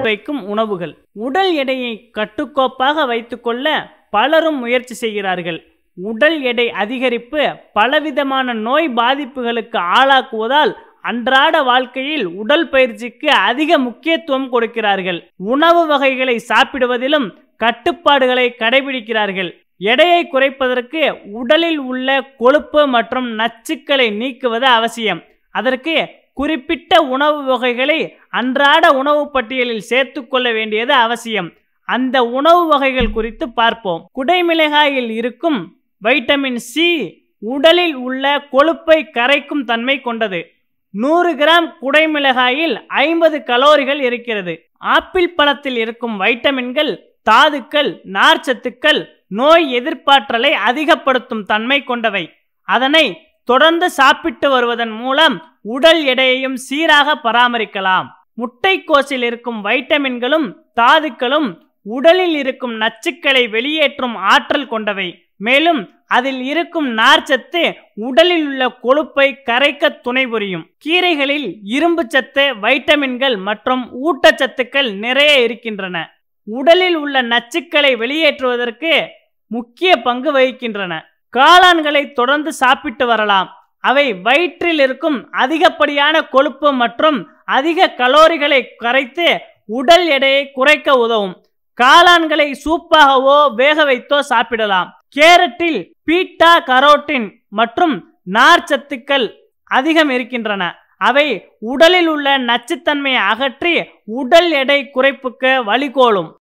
வைக்கும் உணவுகள் உடல் எடையை கட்டுக்கோப்பாக வைத்துக்கொள்ள பலரும் முயற்சி செய்கிறார்கள் உடல் எடை அதிகரிப்பு பலவிதமான நோய் பாதிப்புகளுக்கு ஆளாக்குவதால் அன்றாட வாழ்க்கையில் உடல் பயிற்சிக்கு அதிக முக்கியத்துவம் கொடுக்கிறார்கள் உணவு வகைகளை சாப்பிடுவதிலும் கட்டுப்பாடுகளை கடைபிடிக்கிறார்கள் எடையை குறைப்பதற்கு உடலில் உள்ள கொழுப்பு மற்றும் நச்சுக்களை நீக்குவது அவசியம் அதற்கு குறிப்பிட்ட உணவு வகைகளை அன்றாட உணவு பட்டியலில் சேர்த்துக்கொள்ள வேண்டியது அவசியம் அந்த உணவு வகைகள் குறித்து பார்ப்போம் குடைமிளகாயில் இருக்கும் வைட்டமின் சி உடலில் உள்ள கொழுப்பை கரைக்கும் தன்மை கொண்டது நூறு கிராம் குடைமிளகாயில் ஐம்பது கலோரிகள் இருக்கிறது ஆப்பிள் பழத்தில் இருக்கும் வைட்டமின்கள் தாதுக்கள் நார்ச்சத்துக்கள் நோய் எதிர்ப்பாற்றலை அதிகப்படுத்தும் தன்மை கொண்டவை அதனை தொடர்ந்து சாப்பிட்டு வருவதன் மூலம் உடல் எடையையும் சீராக பராமரிக்கலாம் முட்டைக்கோசில் இருக்கும் வைட்டமின்களும் தாதுக்களும் உடலில் இருக்கும் நச்சுக்களை வெளியேற்றும் ஆற்றல் கொண்டவை மேலும் அதில் இருக்கும் நார்ச்சத்து உடலில் உள்ள கொழுப்பை கரைக்க துணை புரியும் கீரைகளில் இரும்பு சத்து வைட்டமின்கள் மற்றும் ஊட்டச்சத்துக்கள் நிறைய இருக்கின்றன உடலில் உள்ள நச்சுக்களை வெளியேற்றுவதற்கு முக்கிய பங்கு வகிக்கின்றன காளான்களை தொடர்ந்து சாப்பிட்டு வரலாம் அவை வயிற்றில் இருக்கும் அதிகப்படியான கொழுப்பு மற்றும் அதிக கலோரிகளை கரைத்து உடல் எடையை குறைக்க உதவும் காளான்களை சூப்பாகவோ வேக வைத்தோ சாப்பிடலாம் கேரட்டில் பீட்டா கரோட்டின் மற்றும் நார்ச்சத்துக்கள் அதிகம் இருக்கின்றன அவை உடலில் உள்ள நச்சுத்தன்மையை அகற்றி உடல் எடை குறைப்புக்கு வழிகோலும்